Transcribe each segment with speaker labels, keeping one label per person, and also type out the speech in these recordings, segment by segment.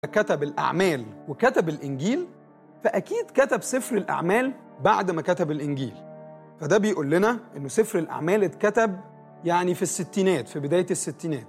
Speaker 1: كتب الأعمال وكتب الإنجيل فأكيد كتب سفر الأعمال بعد ما كتب الإنجيل فده بيقول لنا إنه سفر الأعمال اتكتب يعني في الستينات في بداية الستينات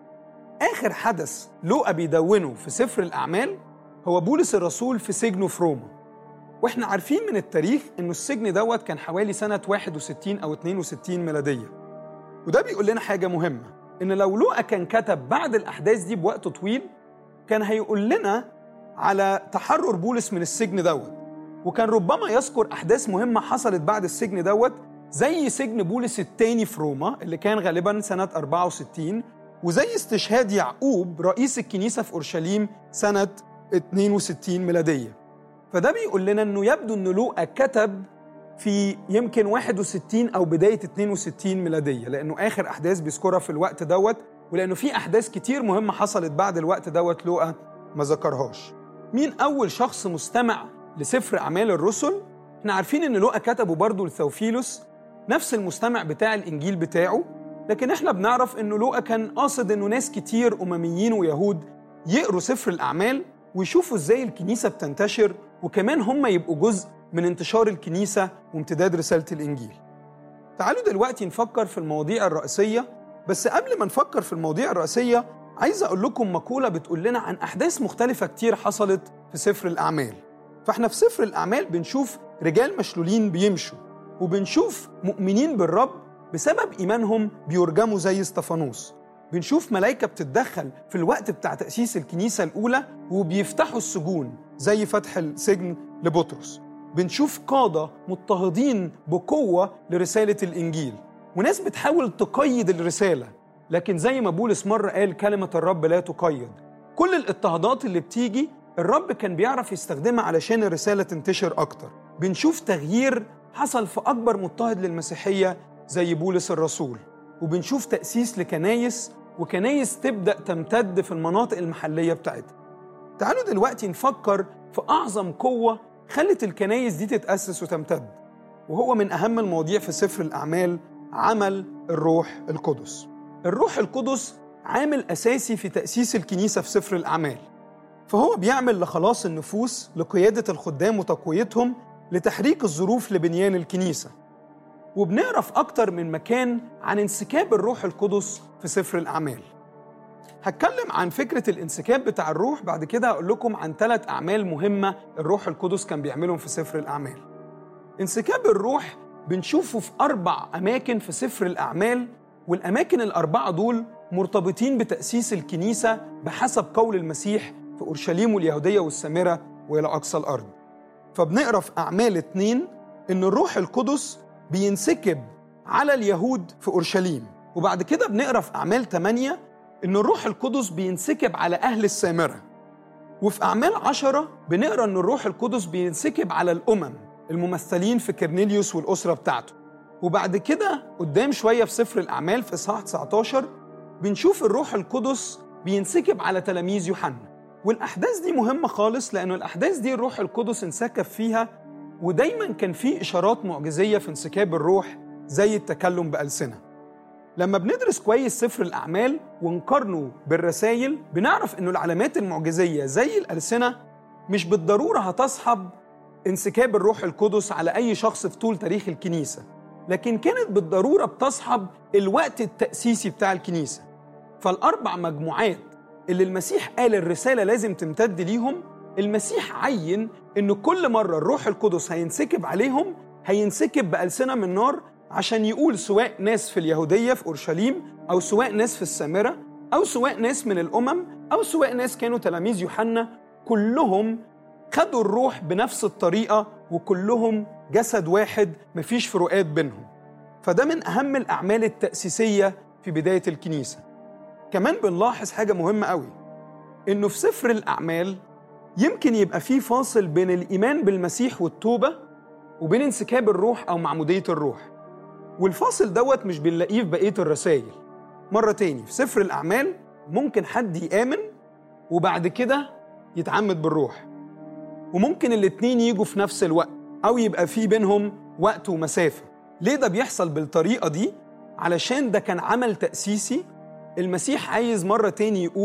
Speaker 1: آخر حدث لوقا بيدونه في سفر الأعمال هو بولس الرسول في سجنه في روما واحنا عارفين من التاريخ انه السجن دوت كان حوالي سنة 61 أو 62 ميلادية وده بيقول لنا حاجة مهمة إن لو لوقا كان كتب بعد الأحداث دي بوقت طويل كان هيقول لنا على تحرر بولس من السجن دوت وكان ربما يذكر أحداث مهمة حصلت بعد السجن دوت زي سجن بولس الثاني في روما اللي كان غالبا سنة 64 وزي استشهاد يعقوب رئيس الكنيسة في أورشليم سنة 62 ميلادية فده بيقول لنا انه يبدو ان لوقا كتب في يمكن 61 او بدايه 62 ميلاديه لانه اخر احداث بيذكرها في الوقت دوت ولانه في احداث كتير مهمه حصلت بعد الوقت دوت لوقا ما ذكرهاش. مين اول شخص مستمع لسفر اعمال الرسل؟ احنا عارفين ان لوقا كتبه برضه لثوفيلوس نفس المستمع بتاع الانجيل بتاعه لكن احنا بنعرف انه لوقا كان قاصد انه ناس كتير امميين ويهود يقروا سفر الاعمال ويشوفوا ازاي الكنيسه بتنتشر وكمان هم يبقوا جزء من انتشار الكنيسه وامتداد رساله الانجيل. تعالوا دلوقتي نفكر في المواضيع الرئيسيه بس قبل ما نفكر في المواضيع الرئيسيه عايز اقول لكم مقوله بتقول لنا عن احداث مختلفه كتير حصلت في سفر الاعمال. فاحنا في سفر الاعمال بنشوف رجال مشلولين بيمشوا وبنشوف مؤمنين بالرب بسبب ايمانهم بيرجموا زي استفانوس. بنشوف ملائكة بتتدخل في الوقت بتاع تأسيس الكنيسة الأولى وبيفتحوا السجون زي فتح السجن لبطرس بنشوف قادة مضطهدين بقوة لرسالة الإنجيل وناس بتحاول تقيد الرسالة لكن زي ما بولس مرة قال كلمة الرب لا تقيد كل الاضطهادات اللي بتيجي الرب كان بيعرف يستخدمها علشان الرسالة تنتشر أكتر بنشوف تغيير حصل في أكبر مضطهد للمسيحية زي بولس الرسول وبنشوف تأسيس لكنايس وكنايس تبدأ تمتد في المناطق المحلية بتاعتها تعالوا دلوقتي نفكر في أعظم قوة خلت الكنايس دي تتأسس وتمتد وهو من أهم المواضيع في سفر الأعمال عمل الروح القدس الروح القدس عامل أساسي في تأسيس الكنيسة في سفر الأعمال فهو بيعمل لخلاص النفوس لقيادة الخدام وتقويتهم لتحريك الظروف لبنيان الكنيسة وبنقرا في أكتر من مكان عن انسكاب الروح القدس في سفر الأعمال. هتكلم عن فكرة الانسكاب بتاع الروح بعد كده هقول لكم عن ثلاث أعمال مهمة الروح القدس كان بيعملهم في سفر الأعمال. انسكاب الروح بنشوفه في أربع أماكن في سفر الأعمال والأماكن الأربعة دول مرتبطين بتأسيس الكنيسة بحسب قول المسيح في أورشليم واليهودية والسامرة وإلى أقصى الأرض. فبنقرا في أعمال اتنين إن الروح القدس بينسكب على اليهود في اورشليم وبعد كده بنقرا في اعمال 8 ان الروح القدس بينسكب على اهل السامره وفي اعمال 10 بنقرا ان الروح القدس بينسكب على الامم الممثلين في كرنيليوس والاسره بتاعته وبعد كده قدام شويه في سفر الاعمال في اصحاح 19 بنشوف الروح القدس بينسكب على تلاميذ يوحنا والاحداث دي مهمه خالص لانه الاحداث دي الروح القدس انسكب فيها ودايما كان في اشارات معجزيه في انسكاب الروح زي التكلم بالسنه لما بندرس كويس سفر الاعمال ونقارنه بالرسائل بنعرف انه العلامات المعجزيه زي الالسنه مش بالضروره هتصحب انسكاب الروح القدس على اي شخص في طول تاريخ الكنيسه لكن كانت بالضروره بتصحب الوقت التاسيسي بتاع الكنيسه فالاربع مجموعات اللي المسيح قال الرساله لازم تمتد ليهم المسيح عين ان كل مره الروح القدس هينسكب عليهم هينسكب بالسنه من نار عشان يقول سواء ناس في اليهوديه في اورشليم او سواء ناس في السامره او سواء ناس من الامم او سواء ناس كانوا تلاميذ يوحنا كلهم خدوا الروح بنفس الطريقه وكلهم جسد واحد مفيش فروقات بينهم فده من اهم الاعمال التاسيسيه في بدايه الكنيسه كمان بنلاحظ حاجه مهمه قوي انه في سفر الاعمال يمكن يبقى في فاصل بين الإيمان بالمسيح والتوبة وبين انسكاب الروح أو معمودية الروح والفاصل دوت مش بنلاقيه في بقية الرسائل مرة تاني في سفر الأعمال ممكن حد يآمن وبعد كده يتعمد بالروح وممكن الاتنين يجوا في نفس الوقت أو يبقى في بينهم وقت ومسافة ليه ده بيحصل بالطريقة دي؟ علشان ده كان عمل تأسيسي المسيح عايز مرة تاني يقول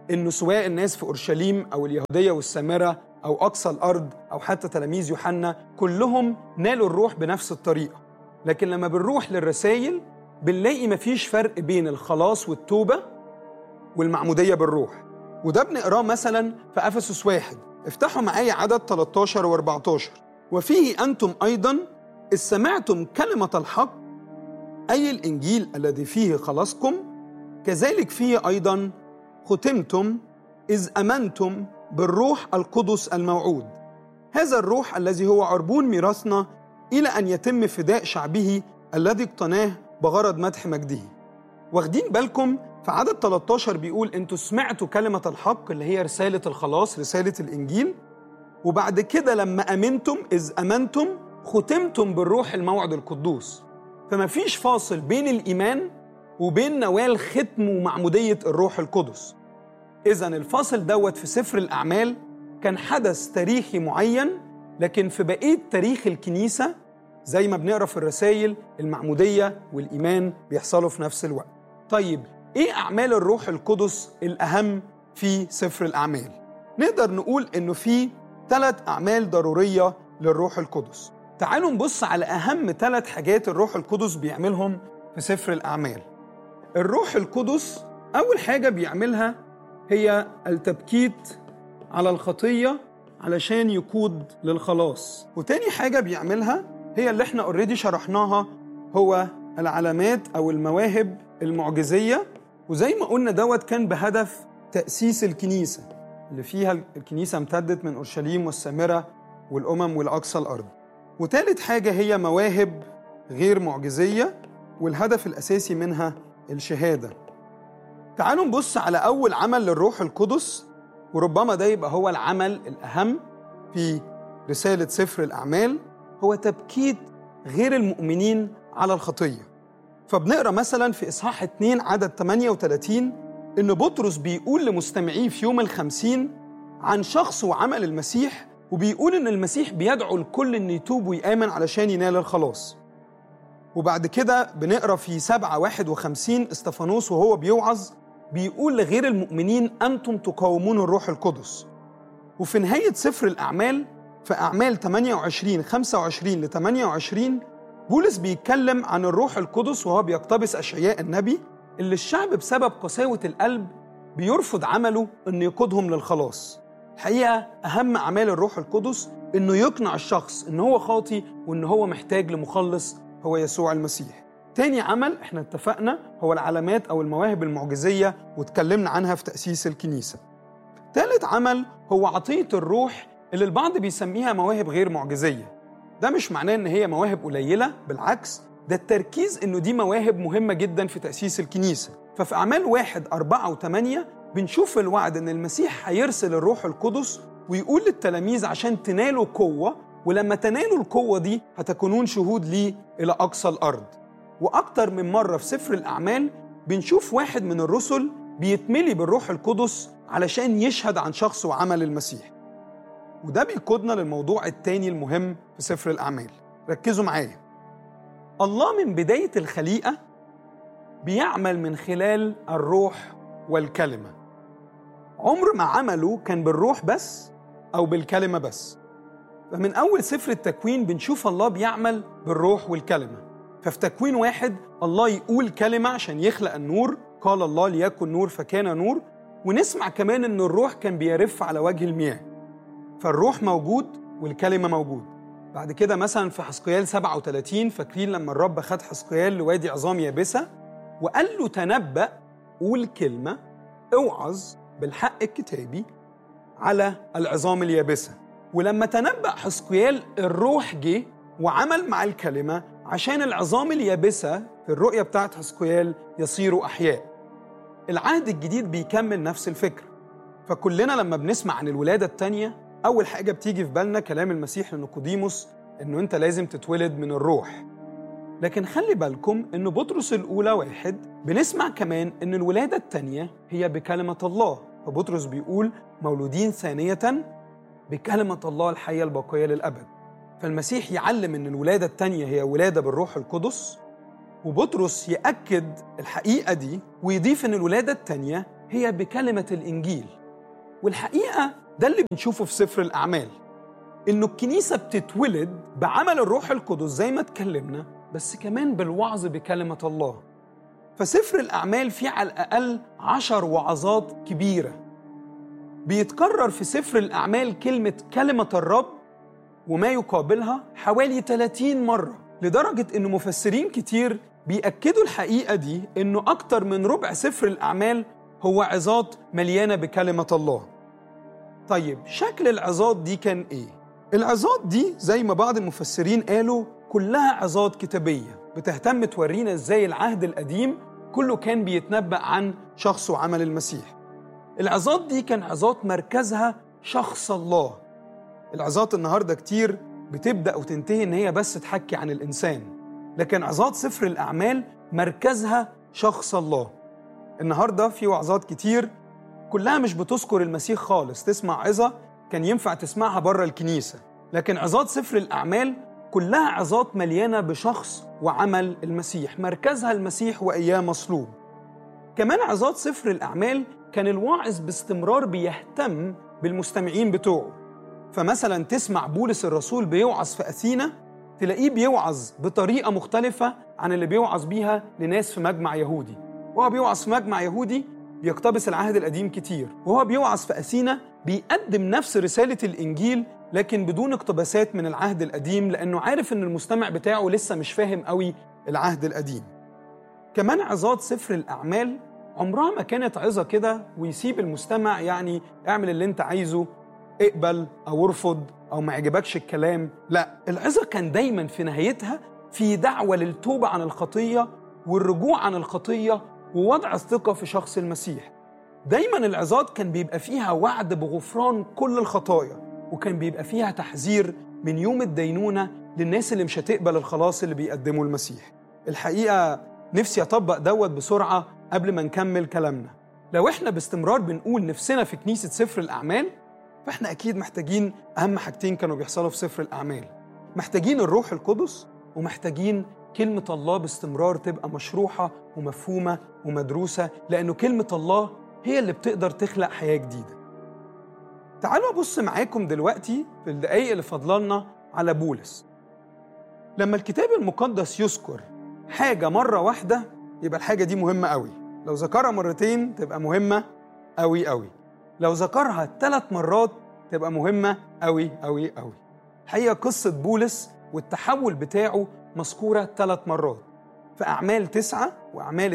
Speaker 1: انه سواء الناس في اورشليم او اليهوديه والسامره او اقصى الارض او حتى تلاميذ يوحنا كلهم نالوا الروح بنفس الطريقه لكن لما بنروح للرسائل بنلاقي مفيش فرق بين الخلاص والتوبه والمعموديه بالروح وده بنقراه مثلا في افسس واحد افتحوا معايا عدد 13 و14 وفيه انتم ايضا اذ سمعتم كلمه الحق اي الانجيل الذي فيه خلاصكم كذلك فيه ايضا ختمتم اذ امنتم بالروح القدس الموعود هذا الروح الذي هو عربون ميراثنا الى ان يتم فداء شعبه الذي اقتناه بغرض مدح مجده واخدين بالكم في عدد 13 بيقول انتوا سمعتوا كلمة الحق اللي هي رسالة الخلاص رسالة الإنجيل وبعد كده لما أمنتم إذ أمنتم ختمتم بالروح الموعد القدوس فما فيش فاصل بين الإيمان وبين نوال ختم ومعمودية الروح القدس إذا الفاصل دوت في سفر الأعمال كان حدث تاريخي معين لكن في بقية تاريخ الكنيسة زي ما بنقرا في الرسائل المعمودية والإيمان بيحصلوا في نفس الوقت طيب ايه اعمال الروح القدس الاهم في سفر الاعمال نقدر نقول انه في ثلاث اعمال ضروريه للروح القدس تعالوا نبص على اهم ثلاث حاجات الروح القدس بيعملهم في سفر الاعمال الروح القدس اول حاجه بيعملها هي التبكيت على الخطيه علشان يقود للخلاص وتاني حاجه بيعملها هي اللي احنا اوريدي شرحناها هو العلامات او المواهب المعجزيه وزي ما قلنا دوت كان بهدف تأسيس الكنيسة اللي فيها الكنيسة امتدت من أورشليم والسامرة والأمم والأقصى الأرض وتالت حاجة هي مواهب غير معجزية والهدف الأساسي منها الشهادة تعالوا نبص على أول عمل للروح القدس وربما ده يبقى هو العمل الأهم في رسالة سفر الأعمال هو تبكيت غير المؤمنين على الخطيه فبنقرا مثلا في اصحاح 2 عدد 38 ان بطرس بيقول لمستمعيه في يوم الخمسين عن شخص وعمل المسيح وبيقول ان المسيح بيدعو الكل ان يتوب ويامن علشان ينال الخلاص وبعد كده بنقرا في 7 51 استفانوس وهو بيوعظ بيقول لغير المؤمنين انتم تقاومون الروح القدس وفي نهايه سفر الاعمال في اعمال 28 25 ل 28 بولس بيتكلم عن الروح القدس وهو بيقتبس أشعياء النبي اللي الشعب بسبب قساوة القلب بيرفض عمله إنه يقودهم للخلاص الحقيقة أهم أعمال الروح القدس إنه يقنع الشخص إن هو خاطي وإن هو محتاج لمخلص هو يسوع المسيح تاني عمل احنا اتفقنا هو العلامات أو المواهب المعجزية واتكلمنا عنها في تأسيس الكنيسة تالت عمل هو عطية الروح اللي البعض بيسميها مواهب غير معجزية ده مش معناه ان هي مواهب قليله بالعكس ده التركيز انه دي مواهب مهمه جدا في تاسيس الكنيسه ففي اعمال واحد أربعة وثمانية بنشوف الوعد ان المسيح هيرسل الروح القدس ويقول للتلاميذ عشان تنالوا قوه ولما تنالوا القوه دي هتكونون شهود لي الى اقصى الارض واكتر من مره في سفر الاعمال بنشوف واحد من الرسل بيتملي بالروح القدس علشان يشهد عن شخص وعمل المسيح وده بيقودنا للموضوع التاني المهم في سفر الأعمال ركزوا معايا الله من بداية الخليقة بيعمل من خلال الروح والكلمة عمر ما عمله كان بالروح بس أو بالكلمة بس فمن أول سفر التكوين بنشوف الله بيعمل بالروح والكلمة ففي تكوين واحد الله يقول كلمة عشان يخلق النور قال الله ليكن نور فكان نور ونسمع كمان ان الروح كان بيرف على وجه المياه فالروح موجود والكلمة موجود بعد كده مثلا في حسقيال 37 فاكرين لما الرب خد حسقيال لوادي عظام يابسة وقال له تنبأ قول كلمة اوعظ بالحق الكتابي على العظام اليابسة ولما تنبأ حسقيال الروح جه وعمل مع الكلمة عشان العظام اليابسة في الرؤية بتاعت حسقيال يصيروا أحياء العهد الجديد بيكمل نفس الفكرة فكلنا لما بنسمع عن الولادة التانية أول حاجة بتيجي في بالنا كلام المسيح لنيقوديموس إنه أنت لازم تتولد من الروح لكن خلي بالكم إن بطرس الأولى واحد بنسمع كمان إن الولادة التانية هي بكلمة الله فبطرس بيقول مولودين ثانية بكلمة الله الحية الباقية للأبد فالمسيح يعلم إن الولادة التانية هي ولادة بالروح القدس وبطرس يأكد الحقيقة دي ويضيف إن الولادة التانية هي بكلمة الإنجيل والحقيقة ده اللي بنشوفه في سفر الأعمال إنه الكنيسة بتتولد بعمل الروح القدس زي ما اتكلمنا بس كمان بالوعظ بكلمة الله فسفر الأعمال فيه على الأقل عشر وعظات كبيرة بيتكرر في سفر الأعمال كلمة كلمة الرب وما يقابلها حوالي 30 مرة لدرجة إن مفسرين كتير بيأكدوا الحقيقة دي إنه أكتر من ربع سفر الأعمال هو عظات مليانة بكلمة الله طيب شكل العظات دي كان إيه؟ العظات دي زي ما بعض المفسرين قالوا كلها عظات كتابية بتهتم تورينا إزاي العهد القديم كله كان بيتنبأ عن شخص وعمل المسيح العظات دي كان عظات مركزها شخص الله العظات النهارده كتير بتبدا وتنتهي ان هي بس تحكي عن الانسان لكن عظات سفر الاعمال مركزها شخص الله النهارده في وعظات كتير كلها مش بتذكر المسيح خالص تسمع عظه كان ينفع تسمعها بره الكنيسه لكن عظات سفر الاعمال كلها عظات مليانه بشخص وعمل المسيح مركزها المسيح واياه مصلوب كمان عظات سفر الاعمال كان الواعظ باستمرار بيهتم بالمستمعين بتوعه فمثلا تسمع بولس الرسول بيوعظ في أثينا تلاقيه بيوعظ بطريقة مختلفة عن اللي بيوعظ بيها لناس في مجمع يهودي وهو بيوعظ في مجمع يهودي بيقتبس العهد القديم كتير وهو بيوعظ في أثينا بيقدم نفس رسالة الإنجيل لكن بدون اقتباسات من العهد القديم لأنه عارف إن المستمع بتاعه لسه مش فاهم قوي العهد القديم كمان عظات سفر الأعمال عمرها ما كانت عظة كده ويسيب المستمع يعني اعمل اللي انت عايزه اقبل او ارفض او ما عجبكش الكلام لا العظة كان دايما في نهايتها في دعوة للتوبة عن الخطية والرجوع عن الخطية ووضع الثقة في شخص المسيح دايما العظات كان بيبقى فيها وعد بغفران كل الخطايا وكان بيبقى فيها تحذير من يوم الدينونة للناس اللي مش هتقبل الخلاص اللي بيقدمه المسيح الحقيقة نفسي أطبق دوت بسرعة قبل ما نكمل كلامنا لو احنا باستمرار بنقول نفسنا في كنيسة سفر الأعمال فاحنا أكيد محتاجين أهم حاجتين كانوا بيحصلوا في سفر الأعمال محتاجين الروح القدس ومحتاجين كلمة الله باستمرار تبقى مشروحة ومفهومة ومدروسة لأنه كلمة الله هي اللي بتقدر تخلق حياة جديدة تعالوا أبص معاكم دلوقتي في الدقايق اللي فضلنا على بولس لما الكتاب المقدس يذكر حاجة مرة واحدة يبقى الحاجة دي مهمة قوي لو ذكرها مرتين تبقى مهمة قوي قوي لو ذكرها ثلاث مرات تبقى مهمة قوي قوي قوي الحقيقة قصة بولس والتحول بتاعه مذكورة ثلاث مرات في أعمال تسعة وأعمال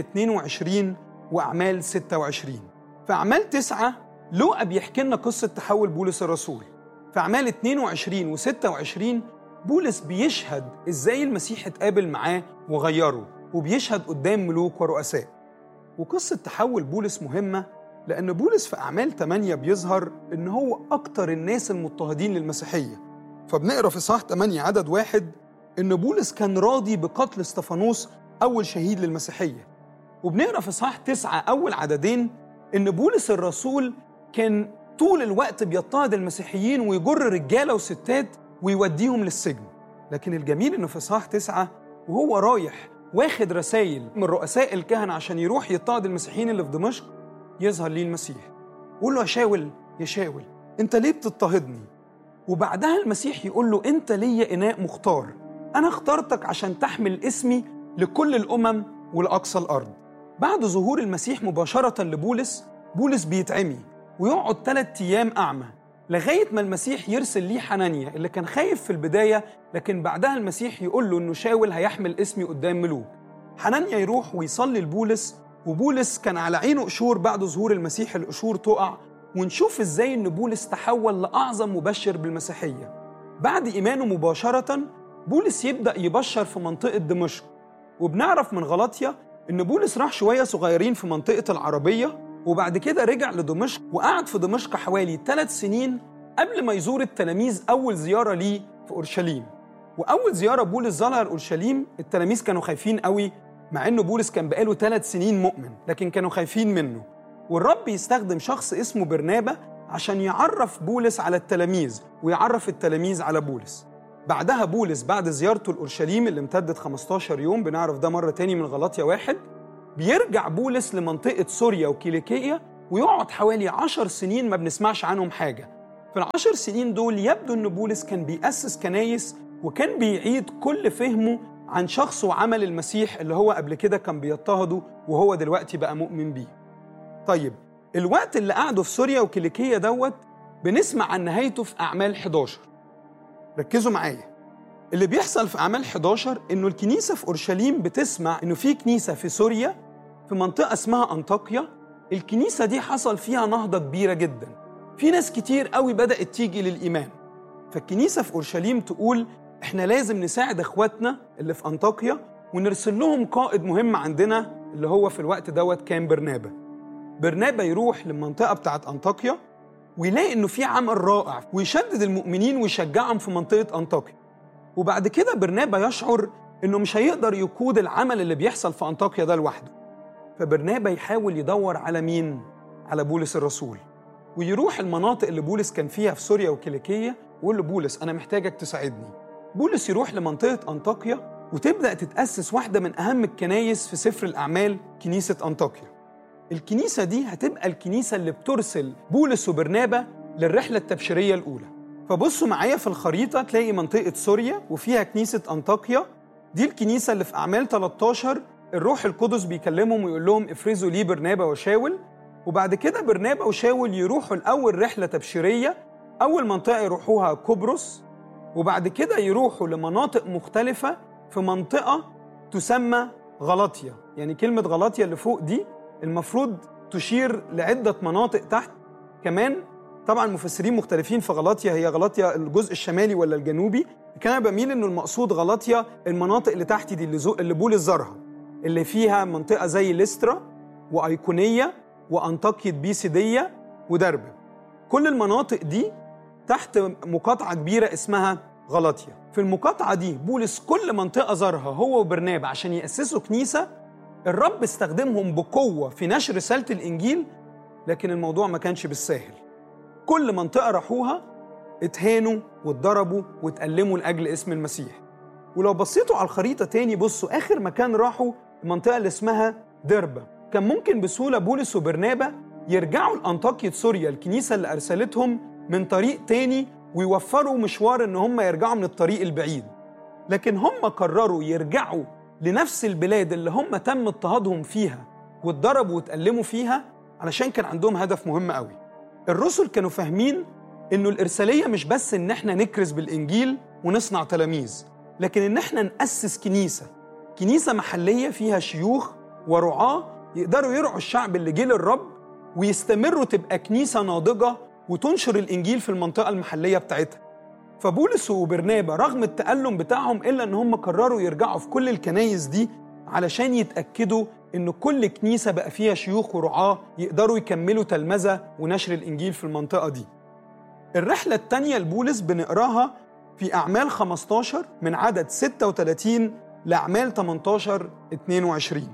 Speaker 1: 22 وأعمال 26 في أعمال تسعة لوقا بيحكي لنا قصة تحول بولس الرسول في أعمال 22 و26 بولس بيشهد إزاي المسيح اتقابل معاه وغيره وبيشهد قدام ملوك ورؤساء وقصة تحول بولس مهمة لأن بولس في أعمال 8 بيظهر إن هو أكتر الناس المضطهدين للمسيحية فبنقرا في صح 8 عدد واحد إن بولس كان راضي بقتل استفانوس أول شهيد للمسيحية وبنقرا في صح 9 أول عددين إن بولس الرسول كان طول الوقت بيضطهد المسيحيين ويجر رجالة وستات ويوديهم للسجن لكن الجميل إنه في صح 9 وهو رايح واخد رسائل من رؤساء الكهنة عشان يروح يضطهد المسيحيين اللي في دمشق يظهر ليه المسيح يقول له يا شاول يا شاول انت ليه بتضطهدني وبعدها المسيح يقول له انت ليا اناء مختار انا اخترتك عشان تحمل اسمي لكل الامم ولاقصى الارض بعد ظهور المسيح مباشره لبولس بولس بيتعمي ويقعد ثلاث ايام اعمى لغايه ما المسيح يرسل ليه حنانيا اللي كان خايف في البدايه لكن بعدها المسيح يقول له انه شاول هيحمل اسمي قدام ملوك حنانيا يروح ويصلي لبولس وبولس كان على عينه قشور بعد ظهور المسيح القشور تقع ونشوف ازاي ان بولس تحول لاعظم مبشر بالمسيحيه بعد ايمانه مباشره بولس يبدا يبشر في منطقه دمشق وبنعرف من غلطيا ان بولس راح شويه صغيرين في منطقه العربيه وبعد كده رجع لدمشق وقعد في دمشق حوالي ثلاث سنين قبل ما يزور التلاميذ اول زياره ليه في اورشليم واول زياره بولس زارها لاورشليم التلاميذ كانوا خايفين قوي مع انه بولس كان بقاله ثلاث سنين مؤمن لكن كانوا خايفين منه والرب يستخدم شخص اسمه برنابا عشان يعرف بولس على التلاميذ ويعرف التلاميذ على بولس بعدها بولس بعد زيارته لأورشليم اللي امتدت 15 يوم بنعرف ده مرة تاني من غلطية واحد بيرجع بولس لمنطقة سوريا وكيليكية ويقعد حوالي عشر سنين ما بنسمعش عنهم حاجة في العشر سنين دول يبدو أن بولس كان بيأسس كنايس وكان بيعيد كل فهمه عن شخص وعمل المسيح اللي هو قبل كده كان بيضطهده وهو دلوقتي بقى مؤمن بيه طيب الوقت اللي قعده في سوريا وكيليكية دوت بنسمع عن نهايته في أعمال 11 ركزوا معايا اللي بيحصل في أعمال 11 إنه الكنيسة في أورشليم بتسمع إنه في كنيسة في سوريا في منطقة اسمها أنطاكيا الكنيسة دي حصل فيها نهضة كبيرة جدا في ناس كتير قوي بدأت تيجي للإيمان فالكنيسة في أورشليم تقول إحنا لازم نساعد إخواتنا اللي في أنطاكيا ونرسل لهم قائد مهم عندنا اللي هو في الوقت دوت كان برنابا برنابا يروح للمنطقة بتاعت أنطاكيا ويلاقي إنه في عمل رائع ويشدد المؤمنين ويشجعهم في منطقة أنطاكيا وبعد كده برنابا يشعر إنه مش هيقدر يقود العمل اللي بيحصل في أنطاكيا ده لوحده فبرنابا يحاول يدور على مين؟ على بولس الرسول ويروح المناطق اللي بولس كان فيها في سوريا وكيليكية ويقول له بولس أنا محتاجك تساعدني بولس يروح لمنطقة أنطاكيا وتبدأ تتأسس واحدة من أهم الكنايس في سفر الأعمال كنيسة أنطاكيا الكنيسة دي هتبقى الكنيسة اللي بترسل بولس وبرنابا للرحلة التبشيرية الأولى فبصوا معايا في الخريطة تلاقي منطقة سوريا وفيها كنيسة أنطاكيا دي الكنيسة اللي في أعمال 13 الروح القدس بيكلمهم ويقول لهم افرزوا لي برنابا وشاول وبعد كده برنابا وشاول يروحوا الأول رحلة تبشيرية أول منطقة يروحوها كوبروس وبعد كده يروحوا لمناطق مختلفة في منطقة تسمى غلطية يعني كلمة غلطية اللي فوق دي المفروض تشير لعدة مناطق تحت كمان طبعا مفسرين مختلفين في غلطية هي غلطية الجزء الشمالي ولا الجنوبي كان انا بميل انه المقصود غلطية المناطق اللي تحت دي اللي, زو اللي بولس زارها اللي فيها منطقة زي ليسترا وأيقونية وأنطاكية بيسيدية ودربة كل المناطق دي تحت مقاطعة كبيرة اسمها غلطية في المقاطعة دي بولس كل منطقة زارها هو وبرنابا عشان يأسسوا كنيسة الرب استخدمهم بقوة في نشر رسالة الإنجيل لكن الموضوع ما كانش بالساهل كل منطقة راحوها اتهانوا واتضربوا واتألموا لأجل اسم المسيح ولو بصيتوا على الخريطة تاني بصوا آخر مكان راحوا المنطقة اللي اسمها دربة كان ممكن بسهولة بولس وبرنابا يرجعوا لأنطاكية سوريا الكنيسة اللي أرسلتهم من طريق تاني ويوفروا مشوار إن هم يرجعوا من الطريق البعيد لكن هم قرروا يرجعوا لنفس البلاد اللي هم تم اضطهادهم فيها واتضربوا واتألموا فيها علشان كان عندهم هدف مهم قوي الرسل كانوا فاهمين انه الارساليه مش بس ان احنا نكرز بالانجيل ونصنع تلاميذ لكن ان احنا ناسس كنيسه كنيسه محليه فيها شيوخ ورعاه يقدروا يرعوا الشعب اللي جه للرب ويستمروا تبقى كنيسه ناضجه وتنشر الانجيل في المنطقه المحليه بتاعتها فبولس وبرنابا رغم التألم بتاعهم إلا إن هم قرروا يرجعوا في كل الكنايس دي علشان يتأكدوا إن كل كنيسة بقى فيها شيوخ ورعاة يقدروا يكملوا تلمذة ونشر الإنجيل في المنطقة دي الرحلة التانية لبولس بنقراها في أعمال 15 من عدد 36 لأعمال 18 22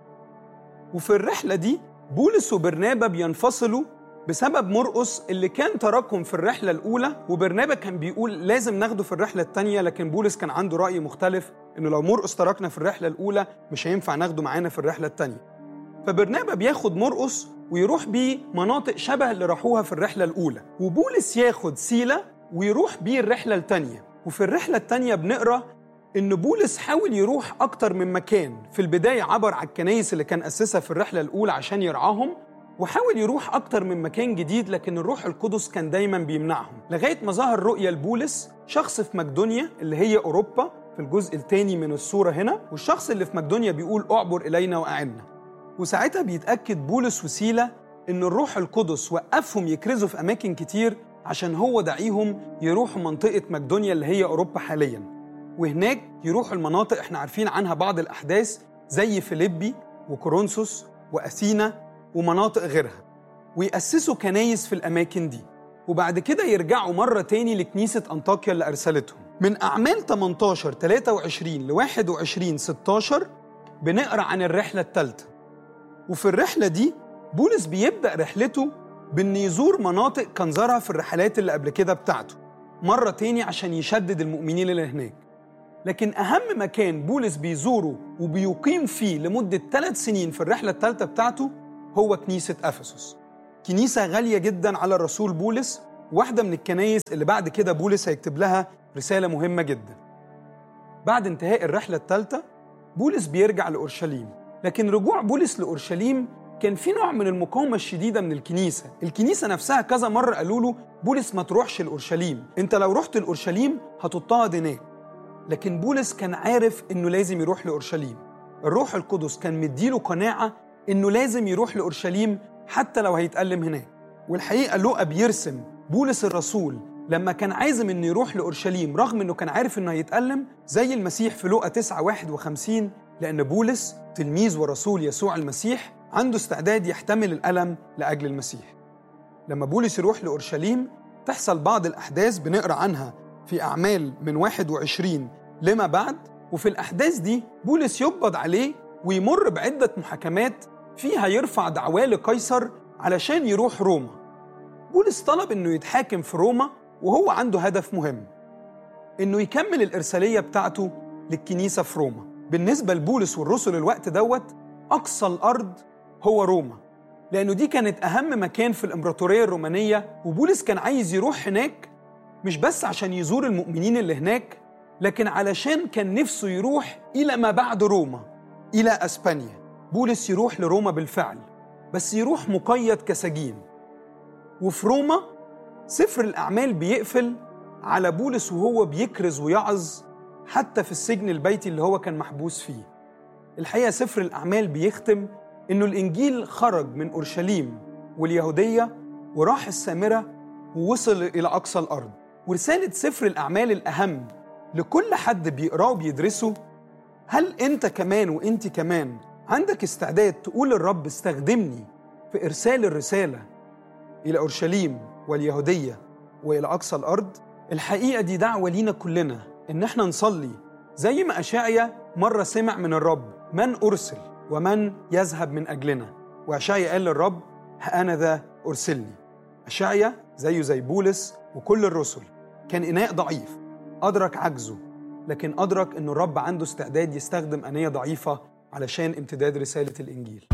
Speaker 1: وفي الرحلة دي بولس وبرنابا بينفصلوا بسبب مرقس اللي كان تركهم في الرحلة الأولى وبرنابا كان بيقول لازم ناخده في الرحلة الثانية لكن بولس كان عنده رأي مختلف إنه لو مرقس تركنا في الرحلة الأولى مش هينفع ناخده معانا في الرحلة الثانية فبرنابا بياخد مرقس ويروح بيه مناطق شبه اللي راحوها في الرحلة الأولى وبولس ياخد سيلة ويروح بيه الرحلة الثانية وفي الرحلة الثانية بنقرأ إن بولس حاول يروح أكتر من مكان في البداية عبر على الكنايس اللي كان أسسها في الرحلة الأولى عشان يرعاهم وحاول يروح أكتر من مكان جديد لكن الروح القدس كان دايما بيمنعهم لغاية ما ظهر رؤية لبولس شخص في مقدونيا اللي هي أوروبا في الجزء الثاني من الصورة هنا والشخص اللي في مقدونيا بيقول أعبر إلينا وأعنا وساعتها بيتأكد بولس وسيلة إن الروح القدس وقفهم يكرزوا في أماكن كتير عشان هو دعيهم يروحوا منطقة مقدونيا اللي هي أوروبا حاليا وهناك يروحوا المناطق احنا عارفين عنها بعض الأحداث زي فيليبي وكورنثوس وأثينا ومناطق غيرها ويأسسوا كنايس في الأماكن دي وبعد كده يرجعوا مرة تاني لكنيسة أنطاكيا اللي أرسلتهم من أعمال 18 23 ل 21 16 بنقرأ عن الرحلة الثالثة وفي الرحلة دي بولس بيبدأ رحلته بإن يزور مناطق كان زارها في الرحلات اللي قبل كده بتاعته مرة تاني عشان يشدد المؤمنين اللي هناك لكن أهم مكان بولس بيزوره وبيقيم فيه لمدة ثلاث سنين في الرحلة الثالثة بتاعته هو كنيسة أفسس كنيسة غالية جدا على الرسول بولس واحدة من الكنايس اللي بعد كده بولس هيكتب لها رسالة مهمة جدا بعد انتهاء الرحلة الثالثة بولس بيرجع لأورشليم لكن رجوع بولس لأورشليم كان في نوع من المقاومة الشديدة من الكنيسة الكنيسة نفسها كذا مرة قالوا له بولس ما تروحش لأورشليم انت لو رحت لأورشليم هتضطهد هناك لكن بولس كان عارف انه لازم يروح لأورشليم الروح القدس كان مديله قناعة انه لازم يروح لأورشليم حتى لو هيتألم هناك والحقيقة لوقا بيرسم بولس الرسول لما كان عازم انه يروح لأورشليم رغم انه كان عارف انه هيتألم زي المسيح في لوقا 9 51 لأن بولس تلميذ ورسول يسوع المسيح عنده استعداد يحتمل الألم لأجل المسيح لما بولس يروح لأورشليم تحصل بعض الأحداث بنقرأ عنها في أعمال من 21 لما بعد وفي الأحداث دي بولس يقبض عليه ويمر بعدة محاكمات فيها يرفع دعواه لقيصر علشان يروح روما بولس طلب انه يتحاكم في روما وهو عنده هدف مهم انه يكمل الارساليه بتاعته للكنيسه في روما بالنسبه لبولس والرسل الوقت دوت اقصى الارض هو روما لانه دي كانت اهم مكان في الامبراطوريه الرومانيه وبولس كان عايز يروح هناك مش بس عشان يزور المؤمنين اللي هناك لكن علشان كان نفسه يروح الى ما بعد روما الى اسبانيا بولس يروح لروما بالفعل بس يروح مقيد كسجين وفي روما سفر الأعمال بيقفل على بولس وهو بيكرز ويعظ حتى في السجن البيتي اللي هو كان محبوس فيه الحقيقة سفر الأعمال بيختم إنه الإنجيل خرج من أورشليم واليهودية وراح السامرة ووصل إلى أقصى الأرض ورسالة سفر الأعمال الأهم لكل حد بيقراه وبيدرسه هل أنت كمان وأنت كمان عندك استعداد تقول للرب استخدمني في إرسال الرسالة إلى أورشليم واليهودية وإلى أقصى الأرض الحقيقة دي دعوة لينا كلنا إن احنا نصلي زي ما أشعيا مرة سمع من الرب من أرسل ومن يذهب من أجلنا وأشعيا قال للرب ها أنا ذا أرسلني أشعيا زيه زي بولس وكل الرسل كان إناء ضعيف أدرك عجزه لكن أدرك إنه الرب عنده استعداد يستخدم أنية ضعيفة علشان امتداد رسالة الإنجيل